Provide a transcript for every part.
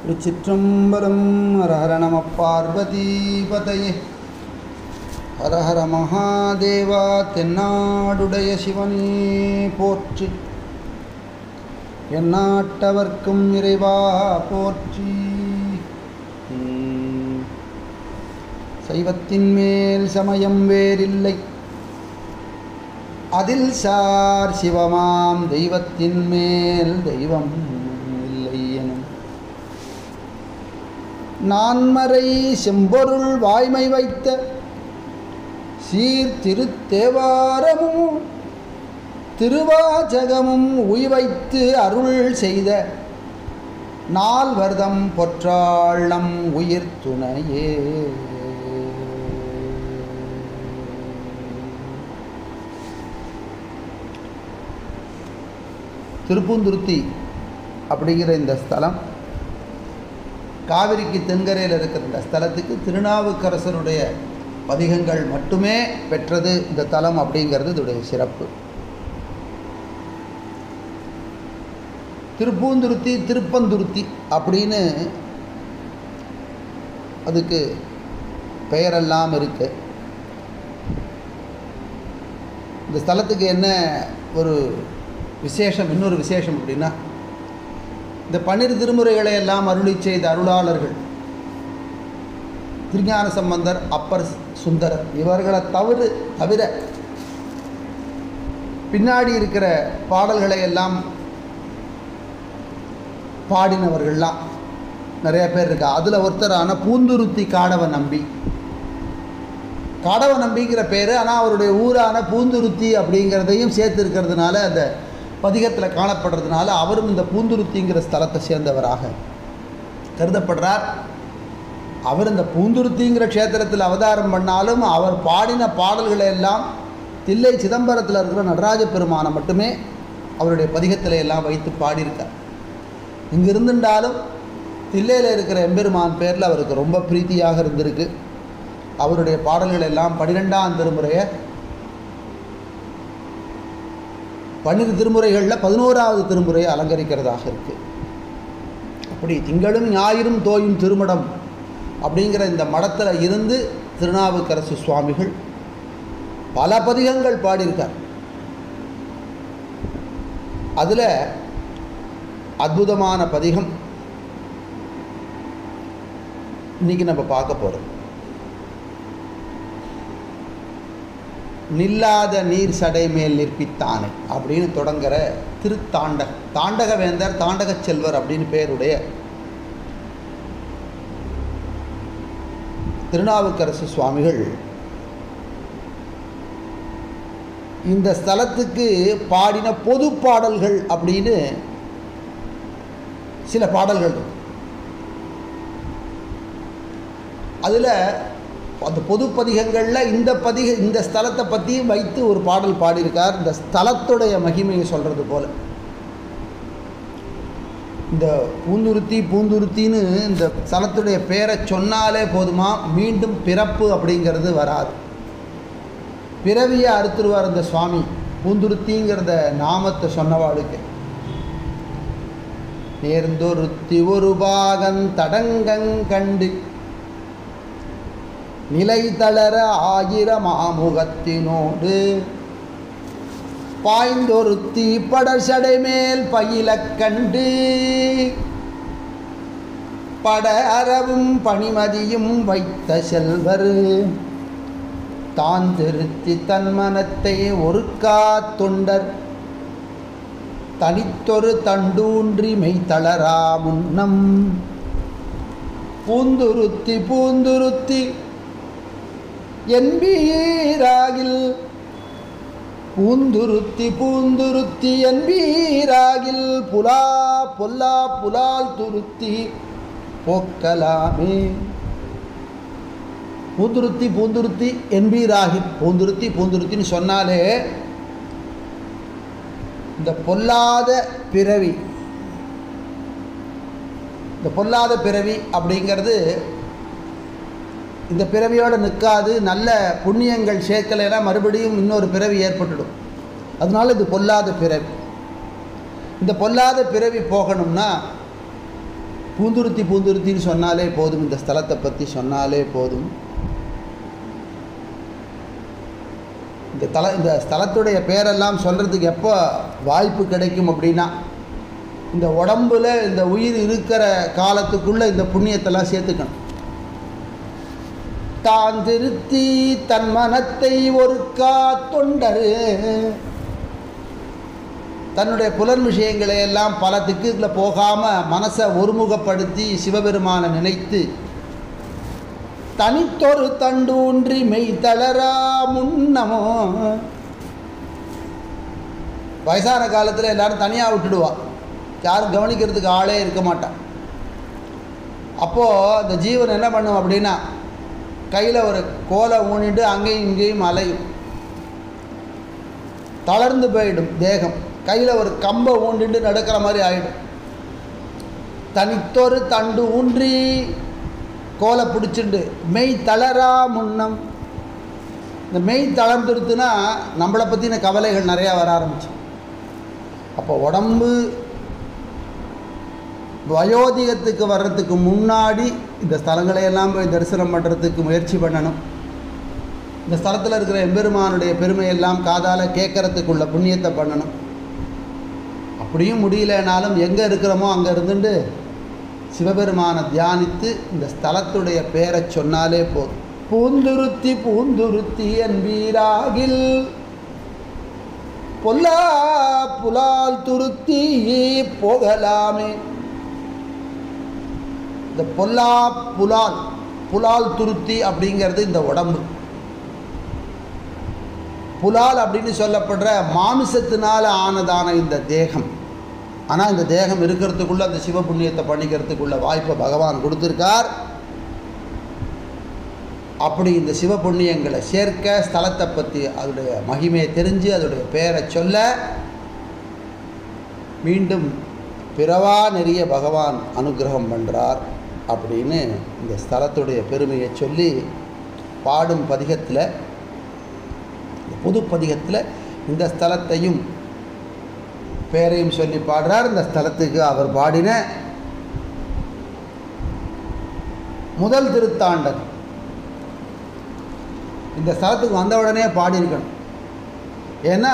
திருச்சிற்றம்பலம் ஹர ஹர நம பார்வதிபதையே ஹர ஹர மகாதேவா தென்னாடுடைய சிவனே போற்றி எந்நாட்டவர்க்கும் இறைவா போற்றி உம். சைவத்தின் மேல் சமயம் வேறில்லை அதில் சார் சிவமாம் தெய்வத்தின் மேல் தெய்வம் இல்லை எனும் நான்மறை செம்பொருள் வாய்மை வைத்த சீர்திருத்தேவாரமும் திருவாச்சகமும் உய்வைத்து அருள் செய்த நால்வர்தம் பொற்றாள் நம் உயிர் துணையே திருப்பூந்துருத்தி அப்படிங்கிற இந்த ஸ்தலம் காவிரிக்கு தென்கரையில் இருக்கிற இந்த ஸ்தலத்துக்கு திருநாவுக்கரசருடைய பதிகங்கள் மட்டுமே பெற்றது இந்த தலம் அப்படிங்கிறது இதோடைய சிறப்பு திருப்பூந்துருத்தி திருப்பந்துருத்தி அப்படின்னு அதுக்கு பெயரெல்லாம் இருக்கு இந்த ஸ்தலத்துக்கு என்ன ஒரு விசேஷம் இன்னொரு விசேஷம் அப்படின்னா இந்த பன்னிரு திருமுறைகளை எல்லாம் அருளி செய்த அருளாளர்கள் திருஞான சம்பந்தர் அப்பர் சுந்தரர் இவர்களை தவிர தவிர பின்னாடி இருக்கிற பாடல்களை எல்லாம் பாடினவர்கள்லாம் நிறைய பேர் இருக்கா அதில் ஒருத்தரான பூந்துருத்தி காடவ நம்பி காடவ நம்பிங்கிற பேர் ஆனால் அவருடைய ஊரான பூந்துருத்தி அப்படிங்கிறதையும் சேர்த்து இருக்கிறதுனால அந்த பதிகத்தில் காணப்படுறதுனால அவரும் இந்த பூந்துருத்திங்கிற ஸ்தலத்தை சேர்ந்தவராக கருதப்படுறார் அவர் இந்த பூந்துருத்திங்கிற க்ஷேத்திரத்தில் அவதாரம் பண்ணாலும் அவர் பாடின பாடல்களை எல்லாம் தில்லை சிதம்பரத்தில் இருக்கிற நடராஜ பெருமானை மட்டுமே அவருடைய பதிகத்தில் எல்லாம் வைத்து பாடியிருக்கார் இங்கே இருந்துட்டாலும் தில்லையில் இருக்கிற எம்பெருமான் பேரில் அவருக்கு ரொம்ப பிரீத்தியாக இருந்திருக்கு அவருடைய பாடல்கள் எல்லாம் பன்னிரெண்டாம் திருமுறையை பன்னிரு திருமுறைகளில் பதினோராவது திருமுறையை அலங்கரிக்கிறதாக இருக்குது அப்படி திங்களும் ஞாயிறும் தோயும் திருமடம் அப்படிங்கிற இந்த மடத்தில் இருந்து திருநாவுக்கரசு சுவாமிகள் பல பதிகங்கள் பாடியிருக்கார் அதில் அற்புதமான பதிகம் இன்னைக்கு நம்ம பார்க்க போகிறோம் நில்லாத நீர் சடை மேல் நிற்பித்தானே அப்படின்னு தொடங்குற திருத்தாண்டக தாண்டக வேந்தர் தாண்டக செல்வர் அப்படின்னு பேருடைய திருநாவுக்கரசு சுவாமிகள் இந்த ஸ்தலத்துக்கு பாடின பொது பாடல்கள் அப்படின்னு சில பாடல்கள் இருக்கு அதில் அந்த பொது பதிகங்களில் இந்த பதிக இந்த ஸ்தலத்தை பற்றியும் வைத்து ஒரு பாடல் பாடியிருக்கார் இந்த ஸ்தலத்துடைய மகிமையை சொல்கிறது போல் இந்த பூந்துருத்தி பூந்துருத்தின்னு இந்த ஸ்தலத்துடைய பேரை சொன்னாலே போதுமா மீண்டும் பிறப்பு அப்படிங்கிறது வராது பிறவியை அறுத்துருவார் இந்த சுவாமி பூந்துருத்திங்கிறத நாமத்தை சொன்னவாளுக்கு நேர்ந்தொருத்தி ஒரு பாகன் தடங்கங் கண்டு நிலை தளர ஆயிரம் ஆமுகத்தினோடு பாய்ந்தொருத்தி படர்சடை மேல் பயிலக் கண்டு பட அறவும் பணிமதியும் வைத்த செல்வர் தான் திருத்தி தன் மனத்தை ஒருக்கா தொண்டர் தனித்தொரு தண்டூன்றி மெய்தளரா முன்னம் பூந்துருத்தி பூந்துருத்தி என்பீராகில் பூந்துருத்தி பூந்துருத்தி என்பீராகில் புலா பொல்லா புலால் துருத்தி போக்கலாமே பூந்துருத்தி பூந்துருத்தி என்பீராகில் பூந்துருத்தி பூந்துருத்தின்னு சொன்னாலே இந்த பொல்லாத பிறவி இந்த பொல்லாத பிறவி அப்படிங்கிறது இந்த பிறவியோடு நிற்காது நல்ல புண்ணியங்கள் சேர்க்கலைன்னா மறுபடியும் இன்னொரு பிறவி ஏற்பட்டுடும் அதனால இது பொல்லாத பிறவி இந்த பொல்லாத பிறவி போகணும்னா பூந்துருத்தி பூந்துருத்தின்னு சொன்னாலே போதும் இந்த ஸ்தலத்தை பற்றி சொன்னாலே போதும் இந்த தல இந்த ஸ்தலத்துடைய பேரெல்லாம் சொல்கிறதுக்கு எப்போ வாய்ப்பு கிடைக்கும் அப்படின்னா இந்த உடம்புல இந்த உயிர் இருக்கிற காலத்துக்குள்ளே இந்த புண்ணியத்தெல்லாம் சேர்த்துக்கணும் தான் திருத்தி தன் மனத்தை ஒருக்கா தொண்டரு தன்னுடைய புலன் விஷயங்களை எல்லாம் பல திக்குகளை போகாமல் மனசை ஒருமுகப்படுத்தி சிவபெருமானை நினைத்து தனித்தொரு தண்டூன்றி மெய் தளரா முன்னமோ வயசான காலத்தில் எல்லாரும் தனியாக விட்டுடுவா யாரும் கவனிக்கிறதுக்கு ஆளே இருக்க மாட்டான் அப்போது அந்த ஜீவன் என்ன பண்ணும் அப்படின்னா கையில் ஒரு கோலை ஊனிட்டு அங்கேயும் இங்கேயும் அலையும் தளர்ந்து போயிடும் தேகம் கையில் ஒரு கம்பை ஊண்டிட்டு நடக்கிற மாதிரி ஆகிடும் தனித்தொரு தண்டு ஊன்றி கோலை பிடிச்சிண்டு மெய் தளரா முன்னம் இந்த மெய் தளர்ந்துடுத்துனா நம்மளை பற்றின கவலைகள் நிறையா வர ஆரம்பிச்சு அப்போ உடம்பு வயோதிகத்துக்கு வர்றதுக்கு முன்னாடி இந்த ஸ்தலங்களை எல்லாம் போய் தரிசனம் பண்ணுறதுக்கு முயற்சி பண்ணணும் இந்த ஸ்தலத்தில் இருக்கிற எம்பெருமானுடைய பெருமையெல்லாம் காதால் கேட்கறதுக்குள்ள புண்ணியத்தை பண்ணணும் அப்படியும் முடியலனாலும் எங்கே இருக்கிறோமோ அங்கே இருந்துட்டு சிவபெருமானை தியானித்து இந்த ஸ்தலத்துடைய பேரை சொன்னாலே போதும் பூந்துருத்தி பூந்துருத்தி என்பீராகில் பொல்லா புலால் துருத்தி போகலாமே இந்த பொல்லா புலால் புலால் துருத்தி அப்படிங்கிறது இந்த உடம்பு புலால் அப்படின்னு சொல்லப்படுற மாமிசத்தினால ஆனதான இந்த தேகம் ஆனால் இந்த தேகம் இருக்கிறதுக்குள்ள அந்த சிவ புண்ணியத்தை பண்ணிக்கிறதுக்குள்ள வாய்ப்பை பகவான் கொடுத்துருக்கார் அப்படி இந்த சிவ புண்ணியங்களை சேர்க்க ஸ்தலத்தை பற்றி அதோடைய மகிமையை தெரிஞ்சு அதோடைய பெயரை சொல்ல மீண்டும் பிறவா நெறிய பகவான் அனுகிரகம் பண்ணுறார் அப்படின்னு இந்த ஸ்தலத்துடைய பெருமையை சொல்லி பாடும் பதிகத்தில் இந்த புது பதிகத்தில் இந்த ஸ்தலத்தையும் பேரையும் சொல்லி பாடுறார் இந்த ஸ்தலத்துக்கு அவர் பாடின முதல் திருத்தாண்டன் இந்த ஸ்தலத்துக்கு வந்த உடனே பாடியிருக்கணும் ஏன்னா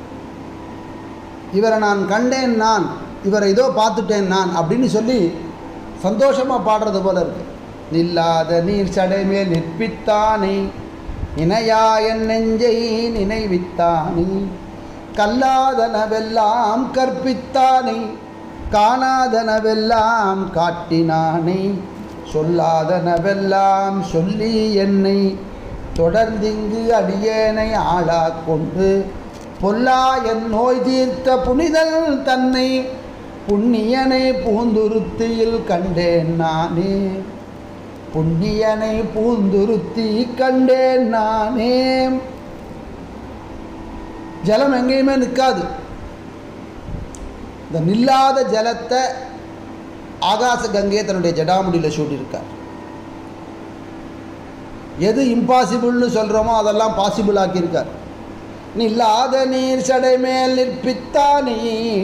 இவரை நான் கண்டேன் நான் இவரை இதோ பார்த்துட்டேன் நான் அப்படின்னு சொல்லி சந்தோஷமாக பாடுறது போல இருக்கு நில்லாத நீர் சடைமே நிற்பித்தானே இணையா என் நெஞ்சை நினைவித்தானே கல்லாதனவெல்லாம் கற்பித்தானே காணாதனவெல்லாம் காட்டினானே சொல்லாதனவெல்லாம் சொல்லி என்னை தொடர்ந்திங்கு அடியேனை ஆளாக் கொண்டு பொல்லா என் நோய் தீர்த்த புனிதல் தன்னை புண்ணியனை பூந்துருத்தியில் கண்டேன் நானே புண்ணியனை பூந்துருத்தி கண்டேன் நானே ஜலம் எங்கேயுமே நிற்காது இந்த நில்லாத ஜலத்தை ஆகாச கங்கையை தன்னுடைய ஜடாமுடியில் சூட்டியிருக்கார் எது இம்பாசிபிள்னு சொல்கிறோமோ அதெல்லாம் பாசிபிள் ஆக்கியிருக்கார் நில்லாத நீர் சடை மேல் நிற்பித்தானே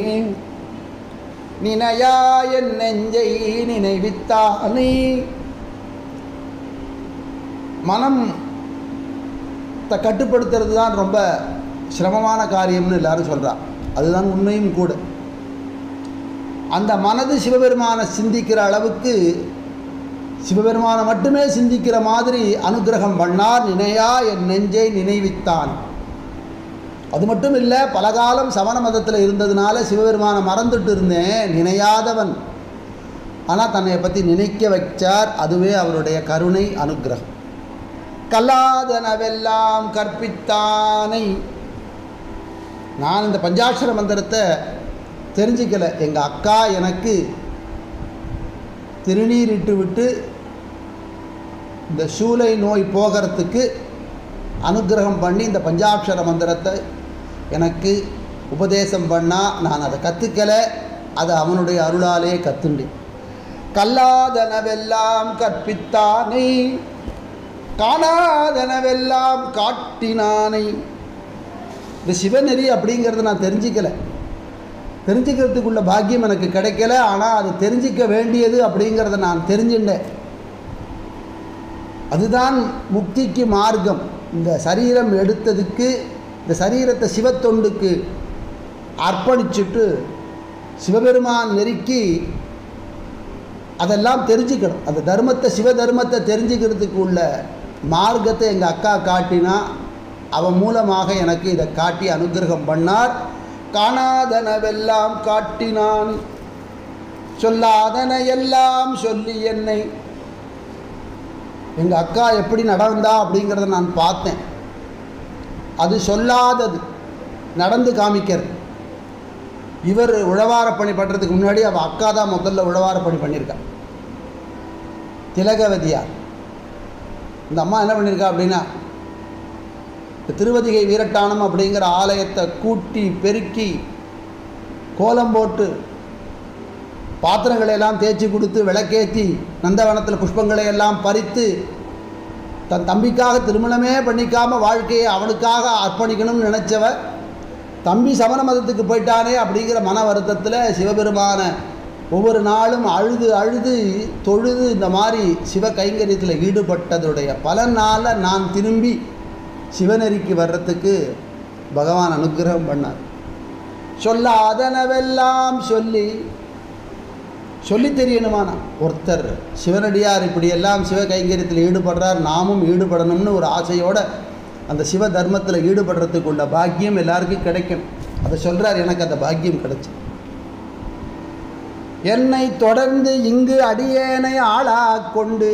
நினையா என் நெஞ்சை நினைவித்தானே மனம் த கட்டுப்படுத்துறது தான் ரொம்ப சிரமமான காரியம்னு எல்லாரும் சொல்கிறா அதுதான் உண்மையும் கூட அந்த மனது சிவபெருமானை சிந்திக்கிற அளவுக்கு சிவபெருமானை மட்டுமே சிந்திக்கிற மாதிரி அனுகிரகம் பண்ணார் நினையா என் நெஞ்சை நினைவித்தான் அது மட்டும் இல்லை பலகாலம் சமண மதத்தில் இருந்ததுனால சிவபெருமானை மறந்துட்டு இருந்தேன் நினையாதவன் ஆனால் தன்னை பற்றி நினைக்க வச்சார் அதுவே அவருடைய கருணை அனுகிரகம் கல்லாதனவெல்லாம் கற்பித்தானை நான் இந்த பஞ்சாட்சர மந்திரத்தை தெரிஞ்சிக்கல எங்கள் அக்கா எனக்கு திருநீரிட்டு விட்டு இந்த சூளை நோய் போகிறதுக்கு அனுகிரகம் பண்ணி இந்த பஞ்சாட்சர மந்திரத்தை எனக்கு உபதேசம் பண்ணால் நான் அதை கற்றுக்கலை அதை அவனுடைய அருளாலே கற்றுண்டேன் கல்லாதனவெல்லாம் கற்பித்தானை காணாதனவெல்லாம் காட்டினானை இந்த சிவநெறி அப்படிங்கிறத நான் தெரிஞ்சிக்கல தெரிஞ்சுக்கிறதுக்குள்ள பாக்கியம் எனக்கு கிடைக்கல ஆனால் அது தெரிஞ்சிக்க வேண்டியது அப்படிங்கிறத நான் தெரிஞ்சுட்டேன் அதுதான் முக்திக்கு மார்க்கம் இந்த சரீரம் எடுத்ததுக்கு இந்த சரீரத்தை சிவத்தொண்டுக்கு அர்ப்பணிச்சுட்டு சிவபெருமான் நெருக்கி அதெல்லாம் தெரிஞ்சுக்கணும் அந்த தர்மத்தை சிவ தர்மத்தை தெரிஞ்சுக்கிறதுக்கு உள்ள மார்க்கத்தை எங்கள் அக்கா காட்டினா அவன் மூலமாக எனக்கு இதை காட்டி அனுகிரகம் பண்ணார் காணாதனவெல்லாம் காட்டினான் சொல்லாதன எல்லாம் சொல்லி என்னை எங்கள் அக்கா எப்படி நடந்தா அப்படிங்கிறத நான் பார்த்தேன் அது சொல்லாதது நடந்து காமிக்கிறது இவர் உழவார பணி பண்ணுறதுக்கு முன்னாடி அவள் அக்கா தான் முதல்ல உழவார பணி பண்ணியிருக்கா திலகவதியார் இந்த அம்மா என்ன பண்ணியிருக்கா அப்படின்னா இந்த திருவதிகை வீரட்டானம் அப்படிங்கிற ஆலயத்தை கூட்டி பெருக்கி கோலம் போட்டு பாத்திரங்களை எல்லாம் தேய்ச்சி கொடுத்து விளக்கேற்றி நந்தவனத்தில் புஷ்பங்களை எல்லாம் பறித்து தன் தம்பிக்காக திருமணமே பண்ணிக்காம வாழ்க்கையை அவனுக்காக அர்ப்பணிக்கணும்னு நினச்சவ தம்பி சமண மதத்துக்கு போயிட்டானே அப்படிங்கிற மன வருத்தத்தில் சிவபெருமான ஒவ்வொரு நாளும் அழுது அழுது தொழுது இந்த மாதிரி சிவ கைங்கரியத்தில் ஈடுபட்டதுடைய பலனால் நான் திரும்பி சிவநெறிக்கு வர்றதுக்கு பகவான் அனுகிரகம் பண்ணார் சொல்லாதனவெல்லாம் சொல்லி சொல்லி தெரியணுமானா ஒருத்தர் சிவனடியார் இப்படியெல்லாம் சிவ கைங்கரியத்தில் ஈடுபடுறார் நாமும் ஈடுபடணும்னு ஒரு ஆசையோட அந்த சிவ தர்மத்தில் ஈடுபடுறதுக்கு உள்ள பாக்கியம் எல்லாருக்கும் கிடைக்கும் அதை சொல்கிறார் எனக்கு அந்த பாக்கியம் கிடைச்சு என்னை தொடர்ந்து இங்கு அடியேனை ஆளாக் கொண்டு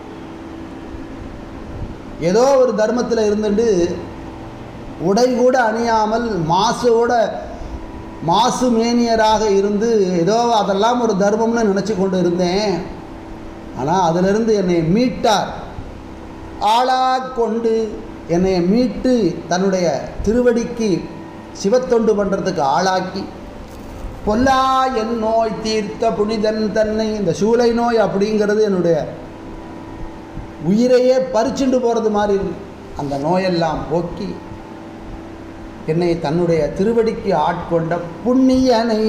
ஏதோ ஒரு தர்மத்தில் இருந்துட்டு உடை கூட அணியாமல் மாசோட மாசு மேனியராக இருந்து ஏதோ அதெல்லாம் ஒரு தர்மம்னு நினச்சி கொண்டு இருந்தேன் ஆனால் அதிலிருந்து என்னை மீட்டார் ஆளாக் கொண்டு என்னை மீட்டு தன்னுடைய திருவடிக்கு சிவத்தொண்டு பண்ணுறதுக்கு ஆளாக்கி பொல்லா என் நோய் தீர்த்த புனிதன் தன்னை இந்த சூளை நோய் அப்படிங்கிறது என்னுடைய உயிரையே பறிச்சுண்டு போகிறது மாதிரி இருக்கு அந்த நோயெல்லாம் போக்கி என்னை தன்னுடைய திருவடிக்கு ஆட்கொண்ட புண்ணியனை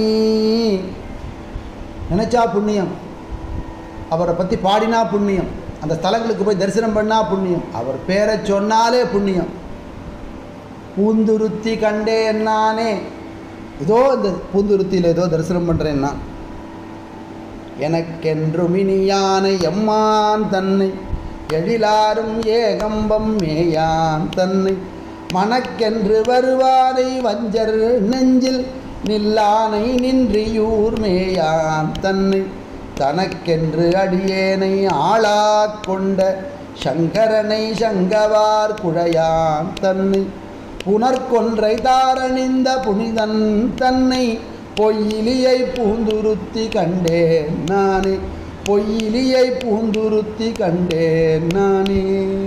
நினைச்சா புண்ணியம் அவரை பற்றி பாடினா புண்ணியம் அந்த ஸ்தலங்களுக்கு போய் தரிசனம் பண்ணால் புண்ணியம் அவர் பேரை சொன்னாலே புண்ணியம் பூந்துருத்தி கண்டேன் நானே ஏதோ இந்த பூந்துருத்தியில் ஏதோ தரிசனம் பண்ணுறேன் நான் எனக்கென்றும் இனியானை எம்மான் தன்னை எழிலாரும் ஏகம்பம் மேயான் தன்னை மணக்கென்று வருவானை வஞ்சர் நெஞ்சில் நில்லானை நின்றியூர் மேயான் தன்னை தனக்கென்று அடியேனை ஆளாக் கொண்ட சங்கரனை சங்கவார் குழையான் தன்னை புனர்கொன்றை தாரணிந்த புனிதன் தன்னை பொய்யிலியை பூந்துருத்தி கண்டேன் நானே பொய்யிலியை பூந்துருத்தி கண்டேன் நானே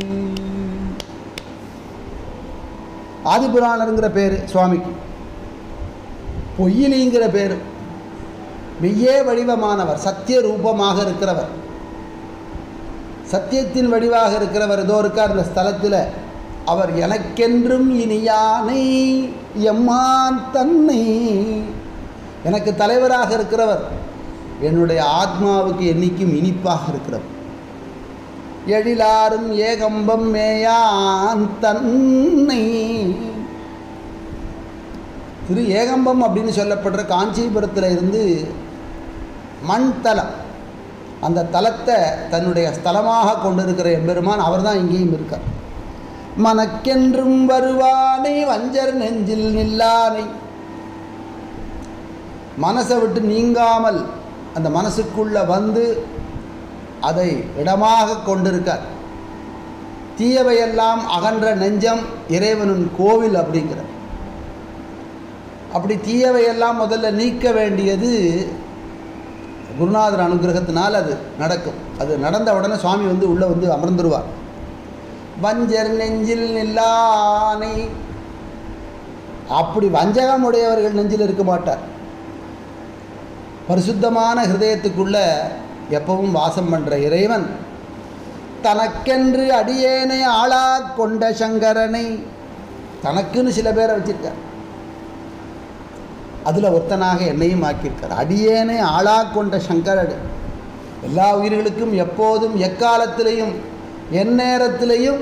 ஆதிபுராணருங்கிற பேர் சுவாமிக்கு பொய்யிலிங்கிற பேர் மெய்யே வடிவமானவர் சத்திய ரூபமாக இருக்கிறவர் சத்தியத்தின் வடிவாக இருக்கிறவர் ஏதோ இருக்கார் இந்த ஸ்தலத்தில் அவர் எனக்கென்றும் இனியானை எம்மான் தன்னை எனக்கு தலைவராக இருக்கிறவர் என்னுடைய ஆத்மாவுக்கு என்னைக்கும் இனிப்பாக இருக்கிறவர் எழிலாரும் ஏகம்பம் மேயான் தன்னை திரு ஏகம்பம் அப்படின்னு சொல்லப்படுற காஞ்சிபுரத்தில் இருந்து மண் தலம் அந்த தலத்தை தன்னுடைய ஸ்தலமாக கொண்டிருக்கிற எம்பெருமான் அவர் தான் இங்கேயும் இருக்கார் மனக்கென்றும் வருவானை வஞ்சர் நெஞ்சில் நில்லானை மனசை விட்டு நீங்காமல் அந்த மனசுக்குள்ளே வந்து அதை இடமாக கொண்டிருக்கார் தீயவையெல்லாம் அகன்ற நெஞ்சம் இறைவனின் கோவில் அப்படிங்கிற அப்படி தீயவையெல்லாம் முதல்ல நீக்க வேண்டியது குருநாதர் அனுகிரகத்தினால் அது நடக்கும் அது நடந்த உடனே சுவாமி வந்து உள்ளே வந்து அமர்ந்துருவார் வஞ்சர் நெஞ்சில் நில்லானை அப்படி வஞ்சகம் உடையவர்கள் நெஞ்சில் இருக்க மாட்டார் பரிசுத்தமான ஹிருதயத்துக்குள்ள எப்பவும் வாசம் பண்ணுற இறைவன் தனக்கென்று அடியேனை ஆளாக் கொண்ட சங்கரனை தனக்குன்னு சில பேரை வச்சிருக்கார் அதில் ஒருத்தனாக என்னையும் ஆக்கியிருக்கார் அடியேனே ஆளாக் கொண்ட சங்கரடு எல்லா உயிர்களுக்கும் எப்போதும் எக்காலத்திலையும் எந்நேரத்திலையும்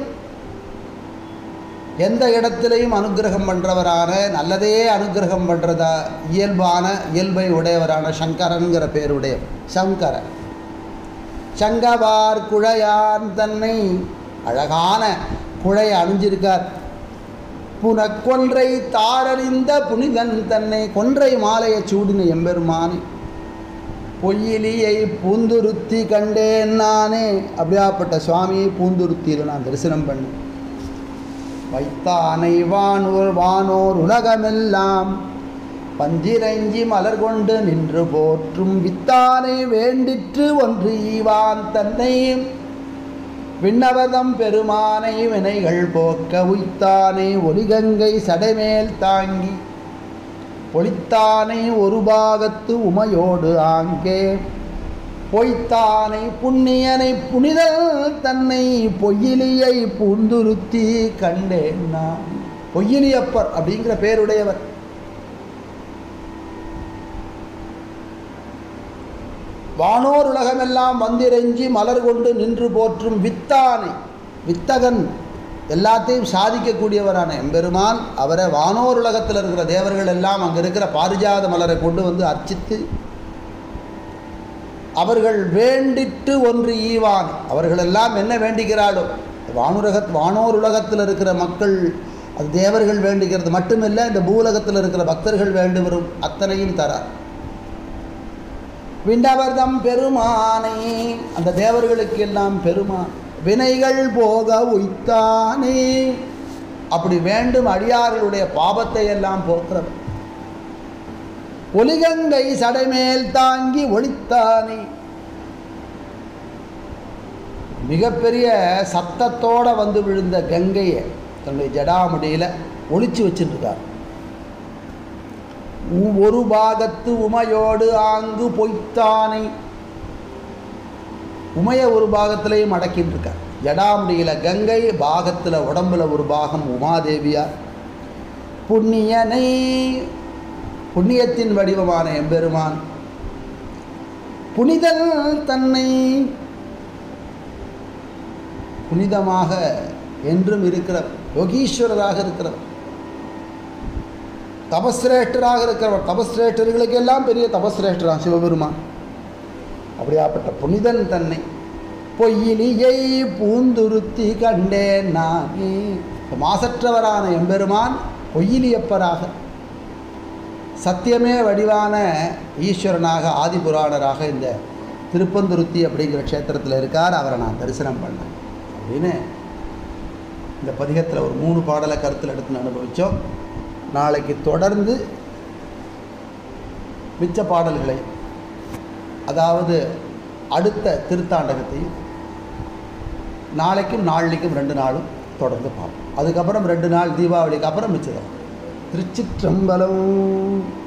எந்த இடத்திலையும் அனுக்கிரகம் பண்ணுறவரான நல்லதே அனுக்கிரகம் பண்ணுறதா இயல்பான இயல்பை உடையவரான சங்கரன்கிற பேருடையவர் சங்கரன் சங்கவார் குழையான் தன்னை அழகான குழையை அணிஞ்சிருக்கார் புனக்கொன்றை தாரறிந்த புனிதன் தன்னை கொன்றை மாலையை சூடின எம்பெருமானே பொய்யிலியை பூந்துருத்தி கண்டேன் நானே அப்படியாப்பட்ட சுவாமியை பூந்துருத்தியில் நான் தரிசனம் பண்ணேன் வைத்தானை வானோர் வானோர் உலகமெல்லாம் பஞ்சிரஞ்சி மலர் கொண்டு நின்று போற்றும் வித்தானை வேண்டிற்று ஒன்று ஈவான் தன்னை விண்ணவதம் பெருமானை வினைகள் போக்க உய்த்தானை ஒலிகங்கை சடைமேல் தாங்கி பொழித்தானை ஒரு பாகத்து உமையோடு ஆங்கே பொய்த்தானை புண்ணியனை புனிதல் தன்னை பொய்யிலியை பூந்துருத்தி கண்டேன் நான் பொய்யிலியப்பர் அப்படிங்கிற பேருடையவர் வானோர் உலகமெல்லாம் வந்திரஞ்சி மலர் கொண்டு நின்று போற்றும் வித்தானை வித்தகன் எல்லாத்தையும் சாதிக்கக்கூடியவரான எம்பெருமான் அவரை வானோர் உலகத்தில் இருக்கிற தேவர்கள் எல்லாம் அங்கே இருக்கிற பாரிஜாத மலரை கொண்டு வந்து அர்ச்சித்து அவர்கள் வேண்டிட்டு ஒன்று ஈவான் அவர்களெல்லாம் என்ன வேண்டிக்கிறாளோ வானுலக வானோர் உலகத்தில் இருக்கிற மக்கள் அது தேவர்கள் வேண்டுகிறது மட்டுமில்லை இந்த பூலகத்தில் இருக்கிற பக்தர்கள் வேண்டு வரும் அத்தனையும் தரார் விண்டவர்தம் பெருமானை அந்த தேவர்களுக்கு எல்லாம் பெருமான் வினைகள் போக உய்த்தானே அப்படி வேண்டும் அடியார்களுடைய பாபத்தை எல்லாம் போக்குறவர் ஒலிகங்கை சடைமேல் தாங்கி ஒளித்தானே மிகப்பெரிய சத்தத்தோட வந்து விழுந்த கங்கையை தன்னுடைய ஜடாமுடியில் ஒளிச்சு வச்சுருக்கார் ஒரு பாகத்து உமையோடு ஆங்கு பொய்த்தானை உமைய ஒரு பாகத்திலையும் அடக்கின்னு இருக்கார் ஜடாமுடியில் கங்கை பாகத்தில் உடம்புல ஒரு பாகம் உமாதேவியார் புண்ணியனை புண்ணியத்தின் வடிவமான எம்பெருமான் புனிதன் தன்னை புனிதமாக என்றும் இருக்கிறவர் யோகீஸ்வரராக இருக்கிறவர் தபஸ்ரேஷ்டராக இருக்கிறவர் தபஸ்ரேஷ்டர்களுக்கு எல்லாம் பெரிய தபஸ்ரேஷ்டராக சிவபெருமான் அப்படியாப்பட்ட புனிதன் தன்னை பொய்யிலியை பூந்துருத்தி கண்டேன் நானே இப்ப மாசற்றவரான எம்பெருமான் பொய்யிலியப்பராக சத்தியமே வடிவான ஈஸ்வரனாக ஆதிபுராணராக இந்த திருப்பந்துருத்தி அப்படிங்கிற க்ஷேத்திரத்தில் இருக்கார் அவரை நான் தரிசனம் பண்ணேன் அப்படின்னு இந்த பதிகத்தில் ஒரு மூணு பாடலை கருத்தில் எடுத்து அனுபவித்தோம் நாளைக்கு தொடர்ந்து மிச்ச பாடல்களை அதாவது அடுத்த திருத்தாண்டகத்தையும் நாளைக்கும் நாளைக்கும் ரெண்டு நாளும் தொடர்ந்து பார்ப்போம் அதுக்கப்புறம் ரெண்டு நாள் தீபாவளிக்கு அப்புறம் மிச்சதான் திருச்சிற்றம்பலம்